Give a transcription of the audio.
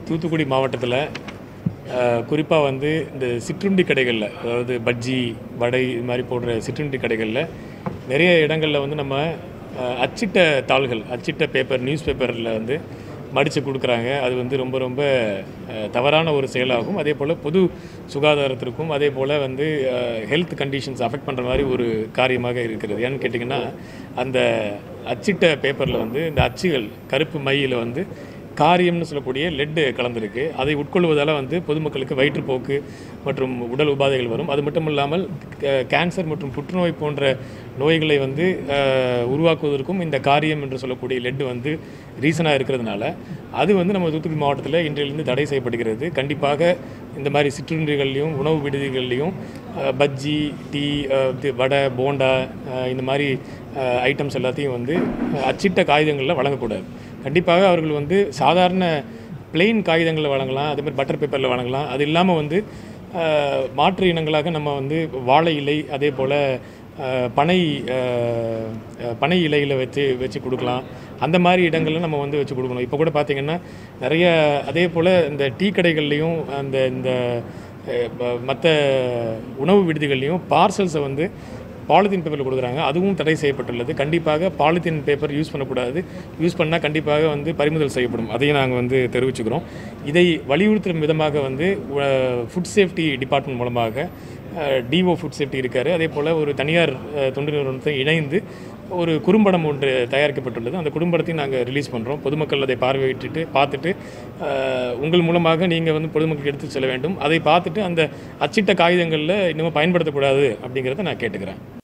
தூத்துக்குடி மாவட்டத்தில் குறிப்பாக வந்து இந்த சிற்றுண்டி கடைகளில் அதாவது பஜ்ஜி வடை இது மாதிரி போடுற சிற்றுண்டி கடைகளில் நிறைய இடங்களில் வந்து நம்ம அஹ், அச்சிட்ட தாள்கள் அச்சிட்ட பேப்பர் நியூஸ் பேப்பரில் வந்து மடித்து கொடுக்குறாங்க அது வந்து ரொம்ப ரொம்ப அஹ், தவறான ஒரு செயலாகும் அதே போல் பொது சுகாதாரத்திற்கும் அதே போல் வந்து ஹெல்த் கண்டிஷன்ஸ் அஃபெக்ட் பண்ணுற மாதிரி ஒரு காரியமாக இருக்கிறது ஏன்னு கேட்டிங்கன்னா அந்த அச்சிட்ட பேப்பரில் வந்து இந்த அச்சுகள் கருப்பு மையில் வந்து காரியம்னு சொல்லக்கூடிய லெட்டு கலந்துருக்கு அதை உட்கொள்வதால் வந்து பொதுமக்களுக்கு வயிற்றுப்போக்கு மற்றும் உடல் உபாதைகள் வரும் அது மட்டும் இல்லாமல் க- கேன்சர் மற்றும் புற்றுநோய் போன்ற நோய்களை வந்து அஹ், உருவாக்குவதற்கும் இந்த காரியம் என்று சொல்லக்கூடிய லெட்டு வந்து ரீசனாக இருக்கிறதுனால அது வந்து நம்ம தூத்துக்குடி மாவட்டத்தில் இன்றிலிருந்து தடை செய்யப்படுகிறது கண்டிப்பாக இந்த மாதிரி சிற்றுண்டிகள்லையும் உணவு விடுதிகள்லையும் அஹ், பஜ்ஜி டீ அஹ், இது வடை போண்டா அஹ், இந்த மாதிரி ஐட்டம்ஸ் எல்லாத்தையும் வந்து அஹ், அச்சிட்ட காகிதங்களில் வழங்கக்கூடாது கண்டிப்பாக அவர்கள் வந்து சாதாரண பிளெயின் காகிதங்களில் வழங்கலாம் அதே மாதிரி பட்டர் பேப்பரில் வழங்கலாம் அது இல்லாமல் வந்து அஹ், மாற்று இனங்களாக நம்ம வந்து வாழை இலை அதே போல் அஹ், பனை அஹ், அஹ், பனை இலையில் வச்சு வச்சு கொடுக்கலாம் அந்த மாதிரி இடங்களில் நம்ம வந்து வச்சு கொடுக்கணும் இப்போ கூட பார்த்திங்கன்னா நிறைய அதே போல் இந்த டீ கடைகள்லேயும் அந்த இந்த மற்ற உணவு விடுதிகள்லையும் பார்சல்ஸை வந்து பாலித்தீன் பேப்பரில் கொடுக்குறாங்க அதுவும் தடை செய்யப்பட்டுள்ளது கண்டிப்பாக பாலித்தீன் பேப்பர் யூஸ் பண்ணக்கூடாது யூஸ் பண்ணால் கண்டிப்பாக வந்து பறிமுதல் செய்யப்படும் அதையும் நாங்கள் வந்து தெரிவிச்சுக்கிறோம் இதை வலியுறுத்தும் விதமாக வந்து ஃபுட் சேஃப்டி டிபார்ட்மெண்ட் மூலமாக டிஓ ஃபுட் சேஃப்டி இருக்கார் அதே போல் ஒரு தனியார் அஹ், தொண்டு நிறுவனத்தை இணைந்து ஒரு குறும்படம் ஒன்று தயாரிக்கப்பட்டுள்ளது அந்த குறும்படத்தையும் நாங்கள் ரிலீஸ் பண்ணுறோம் பொதுமக்கள் அதை பார்வையிட்டுட்டு பார்த்துட்டு அஹ், உங்கள் மூலமாக நீங்கள் வந்து பொதுமக்களுக்கு எடுத்து செல்ல வேண்டும் அதை பார்த்துட்டு அந்த அச்சிட்ட காகிதங்களில் இன்னமும் பயன்படுத்தக்கூடாது அப்படிங்கிறத நான் கேட்டுக்கிறேன்